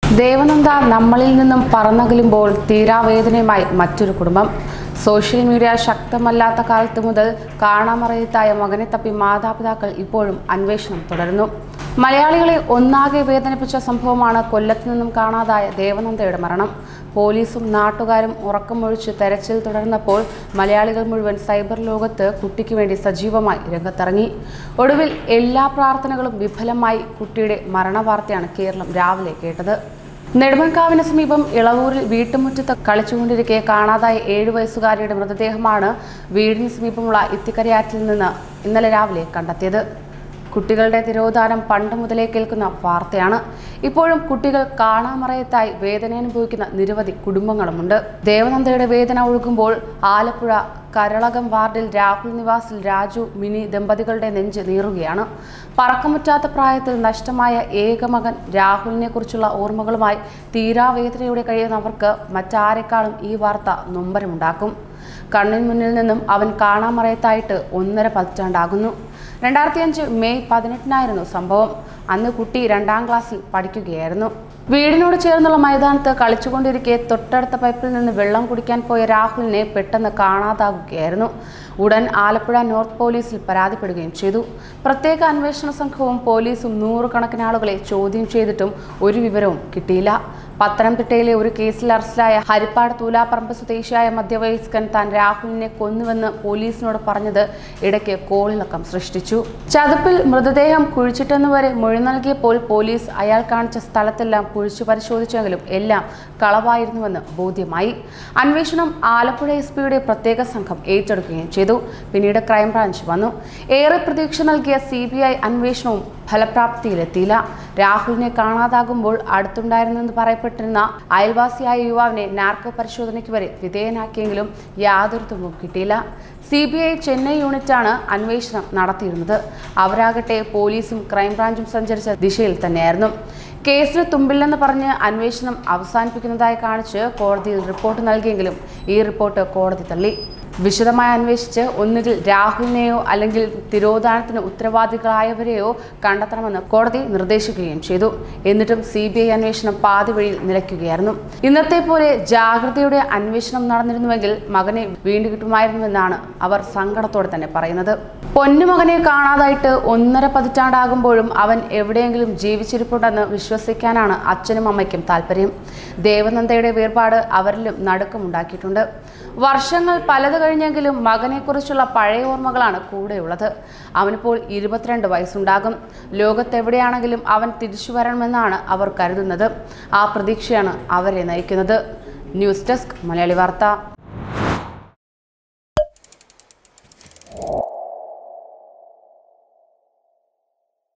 ദേവനന്ദ നമ്മളിൽ നിന്നും പറന്നകലുമ്പോൾ തീരാവേദനയുമായി മറ്റൊരു കുടുംബം സോഷ്യൽ മീഡിയ ശക്തമല്ലാത്ത കാലത്ത് മുതൽ കാണാമറയത്തായ മകനെ തപ്പി മാതാപിതാക്കൾ ഇപ്പോഴും അന്വേഷണം തുടരുന്നു മലയാളികളെ ഒന്നാകെ വേദനിപ്പിച്ച സംഭവമാണ് കൊല്ലത്ത് നിന്നും കാണാതായ ദേവനന്ദയുടെ മരണം പോലീസും നാട്ടുകാരും ഉറക്കമൊഴിച്ച് തെരച്ചിൽ തുടർന്നപ്പോൾ മലയാളികൾ മുഴുവൻ സൈബർ ലോകത്ത് കുട്ടിക്ക് വേണ്ടി സജീവമായി രംഗത്തിറങ്ങി ഒടുവിൽ എല്ലാ പ്രാർത്ഥനകളും വിഫലമായി കുട്ടിയുടെ മരണവാർത്തയാണ് കേരളം രാവിലെ കേട്ടത് നെടുമൺകാവിന് സമീപം ഇളവൂരിൽ വീട്ടുമുറ്റത്ത് കളിച്ചുകൊണ്ടിരിക്കെ കാണാതായ ഏഴു വയസ്സുകാരിയുടെ മൃതദേഹമാണ് വീടിന് സമീപമുള്ള ഇത്തിക്കരയാറ്റിൽ നിന്ന് ഇന്നലെ രാവിലെ കണ്ടെത്തിയത് കുട്ടികളുടെ തിരോധാനം പണ്ട് മുതലേ കേൾക്കുന്ന വാർത്തയാണ് ഇപ്പോഴും കുട്ടികൾ കാണാമറയത്തായി വേദന അനുഭവിക്കുന്ന നിരവധി കുടുംബങ്ങളുമുണ്ട് ദേവനന്ദയുടെ വേദന ഒഴുകുമ്പോൾ ആലപ്പുഴ കരളകം വാർഡിൽ രാഹുൽ നിവാസിൽ രാജു മിനി ദമ്പതികളുടെ നെഞ്ച് നീറുകയാണ് പറക്കമുറ്റാത്ത പ്രായത്തിൽ നഷ്ടമായ ഏക മകൻ രാഹുലിനെ കുറിച്ചുള്ള ഓർമ്മകളുമായി തീരാവേദനയോടെ കഴിയുന്നവർക്ക് മറ്റാരെക്കാളും ഈ വാർത്ത നൊമ്പരമുണ്ടാക്കും കണ്ണിന് മുന്നിൽ നിന്നും അവൻ കാണാമറയത്തായിട്ട് ഒന്നര പതിറ്റാണ്ടാകുന്നു രണ്ടായിരത്തി അഞ്ച് മെയ് പതിനെട്ടിനായിരുന്നു സംഭവം അന്ന് കുട്ടി രണ്ടാം ക്ലാസ്സിൽ പഠിക്കുകയായിരുന്നു വീടിനോട് ചേർന്നുള്ള മൈതാനത്ത് കളിച്ചുകൊണ്ടിരിക്കെ തൊട്ടടുത്ത പൈപ്പിൽ നിന്ന് വെള്ളം കുടിക്കാൻ പോയ രാഹുലിനെ പെട്ടെന്ന് കാണാതാകുകയായിരുന്നു ഉടൻ ആലപ്പുഴ നോർത്ത് പോലീസിൽ പരാതിപ്പെടുകയും ചെയ്തു പ്രത്യേക അന്വേഷണ സംഘവും പോലീസും നൂറുകണക്കിന് ആളുകളെ ചോദ്യം ചെയ്തിട്ടും ഒരു വിവരവും കിട്ടിയില്ല പത്തനംതിട്ടയിലെ ഒരു കേസിൽ അറസ്റ്റിലായ ഹരിപ്പാട് തൂലാപ്പറമ്പ് സ്വദേശിയായ മധ്യവയസ്കൻ താൻ രാഹുലിനെ കൊന്നുവെന്ന് പോലീസിനോട് പറഞ്ഞത് ഇടയ്ക്ക് കോളിളക്കം സൃഷ്ടിച്ചു ചതുപ്പിൽ മൃതദേഹം കുഴിച്ചിട്ടെന്ന് വരെ മൊഴി നൽകിയപ്പോൾ പോലീസ് അയാൾ കാണിച്ച സ്ഥലത്തെല്ലാം കുഴിച്ചു പരിശോധിച്ചെങ്കിലും എല്ലാം കളവായിരുന്നുവെന്ന് ബോധ്യമായി അന്വേഷണം ആലപ്പുഴ എസ് പിയുടെ പ്രത്യേക സംഘം ഏറ്റെടുക്കുകയും ചെയ്തു പിന്നീട് ക്രൈംബ്രാഞ്ച് വന്നു ഏറെ പ്രതീക്ഷ നൽകിയ സി ബി ഐ അന്വേഷണവും ഫലപ്രാപ്തിയിലെത്തിയില്ല രാഹുലിനെ കാണാതാകുമ്പോൾ അടുത്തുണ്ടായിരുന്നെന്ന് പറയപ്പെട്ടിരുന്ന അയൽവാസിയായ യുവാവിനെ നാർക്കോ പരിശോധനയ്ക്ക് വരെ വിധേയനാക്കിയെങ്കിലും യാതൊരു തുമ്പും കിട്ടിയില്ല സി ബി ഐ ചെന്നൈ യൂണിറ്റാണ് അന്വേഷണം നടത്തിയിരുന്നത് അവരാകട്ടെ പോലീസും ക്രൈംബ്രാഞ്ചും സഞ്ചരിച്ച ദിശയിൽ തന്നെയായിരുന്നു കേസിന് തുമ്പില്ലെന്ന് പറഞ്ഞ് അന്വേഷണം അവസാനിപ്പിക്കുന്നതായി കാണിച്ച് കോടതിയിൽ റിപ്പോർട്ട് നൽകിയെങ്കിലും ഈ റിപ്പോർട്ട് കോടതി തള്ളി വിശദമായി അന്വേഷിച്ച് ഒന്നുകിൽ രാഹുലിനെയോ അല്ലെങ്കിൽ തിരോധാനത്തിന് ഉത്തരവാദികളായവരെയോ കണ്ടെത്തണമെന്ന് കോടതി നിർദ്ദേശിക്കുകയും ചെയ്തു എന്നിട്ടും സി ബി ഐ അന്വേഷണം പാതി വഴിയിൽ നിലയ്ക്കുകയായിരുന്നു ഇന്നത്തെ പോലെ ജാഗ്രതയുടെ അന്വേഷണം നടന്നിരുന്നുവെങ്കിൽ മകനെ വീണ്ടു കിട്ടുമായിരുന്നുവെന്നാണ് അവർ സങ്കടത്തോടെ തന്നെ പറയുന്നത് പൊന്നുമകനെ കാണാതായിട്ട് ഒന്നര പതിറ്റാണ്ടാകുമ്പോഴും അവൻ എവിടെയെങ്കിലും ജീവിച്ചിരിപ്പുണ്ടെന്ന് വിശ്വസിക്കാനാണ് അച്ഛനും അമ്മയ്ക്കും താല്പര്യം ദേവനന്ദയുടെ വേർപാട് അവരിലും നടുക്കമുണ്ടാക്കിയിട്ടുണ്ട് വർഷങ്ങൾ പലത് കഴിഞ്ഞെങ്കിലും മകനെക്കുറിച്ചുള്ള പഴയ ഓർമ്മകളാണ് കൂടെയുള്ളത് അവനിപ്പോൾ ഇരുപത്തിരണ്ട് വയസ്സുണ്ടാകും ലോകത്തെവിടെയാണെങ്കിലും അവൻ തിരിച്ചു വരണമെന്നാണ് അവർ കരുതുന്നത് ആ പ്രതീക്ഷയാണ് അവരെ നയിക്കുന്നത് ന്യൂസ് ഡെസ്ക് മലയാളി വാർത്ത